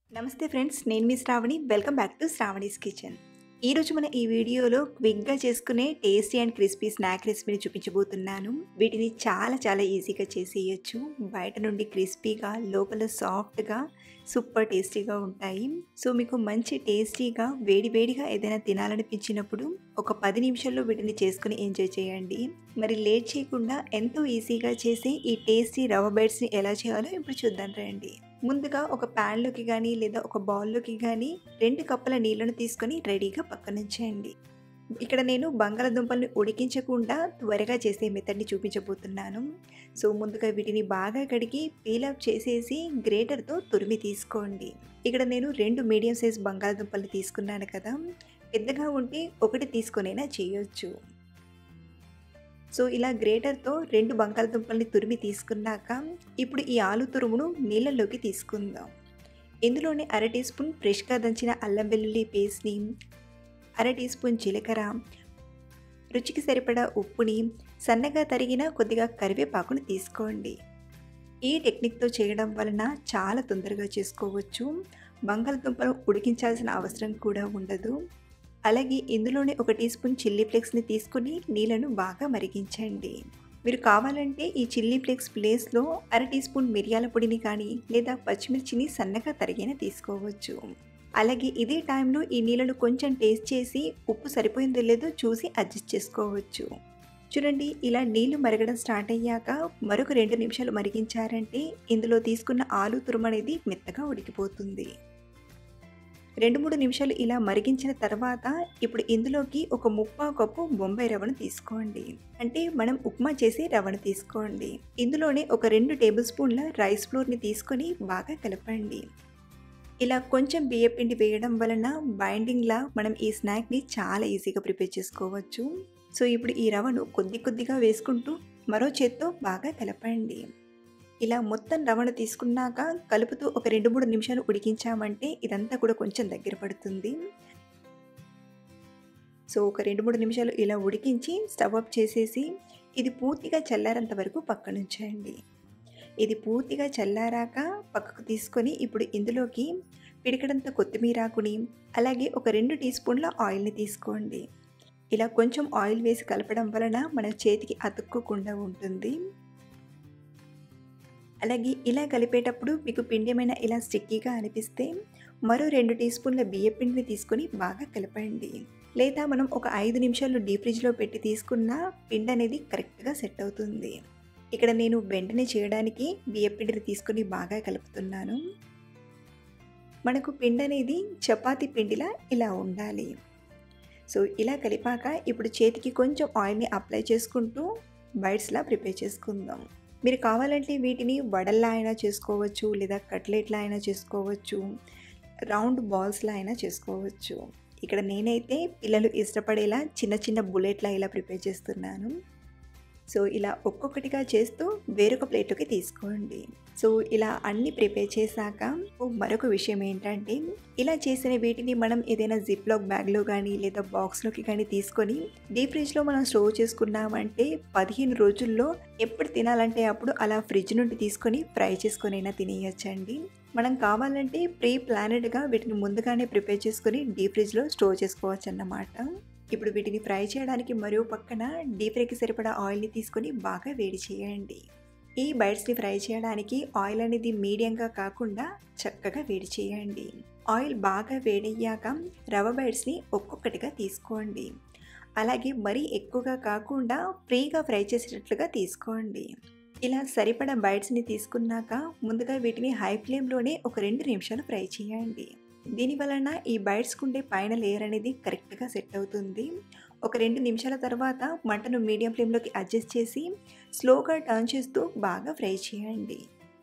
నమస్తే ఫ్రెండ్స్ నేను మీ Sravani welcome back to Sravani's kitchen ఈరోజు మన ఈ వీడియోలో క్విక్గా చేసుకునే టేస్టీ అండ్ క్రిస్పీ స్నాక్ రెసిపీని చూపించబోతున్నాను వీటిని చాలా చాలా ఈజీగా చేసేయచ్చు బయట నుండి క్రిస్పీగా లోపల సాఫ్ట్గా సూపర్ టేస్టీగా ఉంటాయి సో మీకు మంచి టేస్టీగా వేడి వేడిగా ఏదైనా తినాలనిపించినప్పుడు ఒక పది నిమిషాల్లో వీటిని చేసుకుని ఎంజాయ్ చేయండి మరి లేట్ చేయకుండా ఎంతో ఈజీగా చేసే ఈ టేస్టీ రవ్వ బైట్స్ని ఎలా చేయాలో ఇప్పుడు చూద్దాం రండి ముందుగా ఒక ప్యాన్లోకి కానీ లేదా ఒక బౌల్లోకి కానీ రెండు కప్పుల నీళ్ళను తీసుకొని రెడీగా పక్కనుంచేయండి ఇక్కడ నేను బంగాళదుంపల్ని ఉడికించకుండా త్వరగా చేసే మెథడ్ని చూపించబోతున్నాను సో ముందుగా వీటిని బాగా కడిగి పీలప్ చేసేసి గ్రేటర్తో తురిమి తీసుకోండి ఇక్కడ నేను రెండు మీడియం సైజ్ బంగాళదుంపల్ని తీసుకున్నాను కదా పెద్దగా ఉంటే ఒకటి తీసుకొనైనా చేయొచ్చు సో ఇలా గ్రేటర్తో రెండు బంగాళదుంపల్ని తురిమి తీసుకున్నాక ఇప్పుడు ఈ ఆలు తురుమును నీళ్ళలోకి తీసుకుందాం ఇందులోనే అర టీ స్పూన్ ఫ్రెష్గా దంచిన అల్లం వెల్లుల్లి పేస్ట్ని అర టీ స్పూన్ జీలకర్ర రుచికి సరిపడా ఉప్పుని సన్నగా తరిగిన కొద్దిగా కరివేపాకుని తీసుకోండి ఈ టెక్నిక్తో చేయడం వలన చాలా తొందరగా చేసుకోవచ్చు బంగాళదుంపను ఉడికించాల్సిన అవసరం కూడా ఉండదు అలాగే ఇందులోనే ఒక టీ స్పూన్ చిల్లీ ఫ్లేక్స్ని తీసుకుని నీళ్ళను బాగా మరిగించండి మీరు కావాలంటే ఈ చిల్లీ ఫ్లేక్స్ ప్లేస్లో అర టీ స్పూన్ మిరియాల పొడిని కానీ లేదా పచ్చిమిర్చిని సన్నగా తరిగిన తీసుకోవచ్చు అలాగే ఇదే టైంలో ఈ నీళ్ళను కొంచెం టేస్ట్ చేసి ఉప్పు సరిపోయిందో లేదో చూసి అడ్జస్ట్ చేసుకోవచ్చు చూడండి ఇలా నీళ్లు మరగడం స్టార్ట్ అయ్యాక మరొక రెండు నిమిషాలు మరిగించారంటే ఇందులో తీసుకున్న ఆలు తురుమనేది మెత్తగా ఉడికిపోతుంది రెండు మూడు నిమిషాలు ఇలా మరిగించిన తర్వాత ఇప్పుడు ఇందులోకి ఒక ముప్పావు కప్పు బొంబాయి రవ్వను తీసుకోండి అంటే మనం ఉప్మా చేసే రవ్వను తీసుకోండి ఇందులోనే ఒక రెండు టేబుల్ స్పూన్ల రైస్ ఫ్లోర్ని తీసుకొని బాగా కలపండి ఇలా కొంచెం బియ్యపిండి వేయడం వలన బైండింగ్లా మనం ఈ స్నాక్ని చాలా ఈజీగా ప్రిపేర్ చేసుకోవచ్చు సో ఇప్పుడు ఈ రవ్వను కొద్ది కొద్దిగా వేసుకుంటూ మరో చేత్తో బాగా కలపండి ఇలా మొత్తం రవ్వను తీసుకున్నాక కలుపుతూ ఒక రెండు మూడు నిమిషాలు ఉడికించామంటే ఇదంతా కూడా కొంచెం దగ్గర పడుతుంది సో ఒక రెండు మూడు నిమిషాలు ఇలా ఉడికించి స్టవ్ అప్ చేసేసి ఇది పూర్తిగా చల్లారేంత వరకు పక్కనుంచండి ఇది పూర్తిగా చల్లారాక పక్కకు తీసుకొని ఇప్పుడు ఇందులోకి పిడికడంత కొత్తిమీరాకుని అలాగే ఒక రెండు టీ స్పూన్ల ఆయిల్ని తీసుకోండి ఇలా కొంచెం ఆయిల్ వేసి కలపడం వలన మన చేతికి అతుక్కోకుండా ఉంటుంది అలాగే ఇలా కలిపేటప్పుడు మీకు పిండి ఏమైనా ఇలా స్టిక్కీగా అనిపిస్తే మరో రెండు టీ స్పూన్ల బియ్య పిండిని తీసుకొని బాగా కలపండి లేదా మనం ఒక ఐదు నిమిషాలు డీప్ ఫ్రిడ్జ్లో పెట్టి తీసుకున్న పిండి అనేది కరెక్ట్గా సెట్ అవుతుంది ఇక్కడ నేను వెంటనే చేయడానికి బియ్య పిండిని తీసుకొని బాగా కలుపుతున్నాను మనకు పిండి అనేది చపాతీ పిండిలా ఇలా ఉండాలి సో ఇలా కలిపాక ఇప్పుడు చేతికి కొంచెం ఆయిల్ని అప్లై చేసుకుంటూ బైట్స్లా ప్రిపేర్ చేసుకుందాం మీరు కావాలంటే వీటిని వడల్లా అయినా చేసుకోవచ్చు లేదా కట్లెట్లా అయినా చేసుకోవచ్చు రౌండ్ బాల్స్లా అయినా చేసుకోవచ్చు ఇక్కడ నేనైతే పిల్లలు ఇష్టపడేలా చిన్న చిన్న బుల్లెట్లా ఇలా ప్రిపేర్ చేస్తున్నాను సో ఇలా ఒక్కొక్కటిగా చేస్తూ వేరొక ప్లేట్లోకి తీసుకోండి సో ఇలా అన్ని ప్రిపేర్ చేశాక మరొక విషయం ఏంటంటే ఇలా చేసిన వీటిని మనం ఏదైనా జిప్ లాక్ బ్యాగ్లో కానీ లేదా బాక్స్లోకి కానీ తీసుకొని డీప్ ఫ్రిడ్జ్లో మనం స్టోర్ చేసుకున్నామంటే పదిహేను రోజుల్లో ఎప్పుడు తినాలంటే అప్పుడు అలా ఫ్రిడ్జ్ నుండి తీసుకొని ఫ్రై చేసుకొనైనా తినేయచ్చండి మనం కావాలంటే ప్రీ ప్లానెడ్గా వీటిని ముందుగానే ప్రిపేర్ చేసుకొని డీప్ ఫ్రిడ్జ్లో స్టోర్ చేసుకోవచ్చు అన్నమాట ఇప్పుడు వీటిని ఫ్రై చేయడానికి మరో పక్కన డీప్ ఫ్రైకి సరిపడా ఆయిల్ని తీసుకొని బాగా వేడి చేయండి ఈ బైట్స్ని ఫ్రై చేయడానికి ఆయిల్ అనేది మీడియంగా కాకుండా చక్కగా వేడి చేయండి ఆయిల్ బాగా వేడయ్యాక రవ్వ బైట్స్ని ఒక్కొక్కటిగా తీసుకోండి అలాగే మరీ ఎక్కువగా కాకుండా ఫ్రీగా ఫ్రై చేసేటట్లుగా తీసుకోండి ఇలా సరిపడా బైట్స్ని తీసుకున్నాక ముందుగా వీటిని హై ఫ్లేమ్లోనే ఒక రెండు నిమిషాలు ఫ్రై చేయండి దీని వలన ఈ బైట్స్కి ఉండే పైన లేయర్ అనేది కరెక్ట్గా సెట్ అవుతుంది ఒక రెండు నిమిషాల తర్వాత మంటను మీడియం ఫ్లేమ్లోకి అడ్జస్ట్ చేసి స్లోగా టర్న్ చేస్తూ బాగా ఫ్రై చేయండి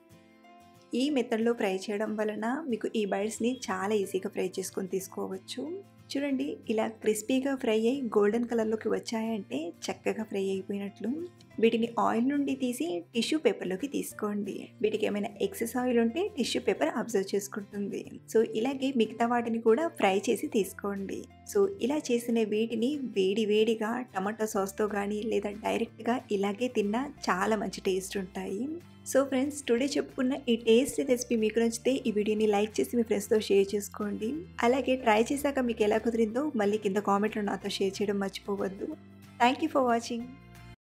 ఈ మెథడ్లో ఫ్రై చేయడం వలన మీకు ఈ బైట్స్ని చాలా ఈజీగా ఫ్రై చేసుకొని తీసుకోవచ్చు చూడండి ఇలా క్రిస్పీగా ఫ్రై అయ్యి గోల్డెన్ కలర్లోకి వచ్చాయంటే చక్కగా ఫ్రై అయిపోయినట్లు వీటిని ఆయిల్ నుండి తీసి టిష్యూ పేపర్లోకి తీసుకోండి వీటికి ఏమైనా ఎక్సెస్ ఆయిల్ ఉంటే టిష్యూ పేపర్ అబ్జర్వ్ చేసుకుంటుంది సో ఇలాగే మిగతా వాటిని కూడా ఫ్రై చేసి తీసుకోండి సో ఇలా చేసిన వీటిని వేడి వేడిగా టమాటో సాస్తో కానీ లేదా డైరెక్ట్గా ఇలాగే తిన్నా చాలా మంచి టేస్ట్ ఉంటాయి సో ఫ్రెండ్స్ టుడే చెప్పుకున్న ఈ టేస్టీ రెసిపీ మీకు నచ్చితే ఈ వీడియోని లైక్ చేసి మీ ఫ్రెండ్స్తో షేర్ చేసుకోండి అలాగే ట్రై చేశాక మీకు ఎలా కుదిరిందో మళ్ళీ కింద కామెంట్లో నాతో షేర్ చేయడం మర్చిపోవద్దు థ్యాంక్ యూ ఫర్ వాచింగ్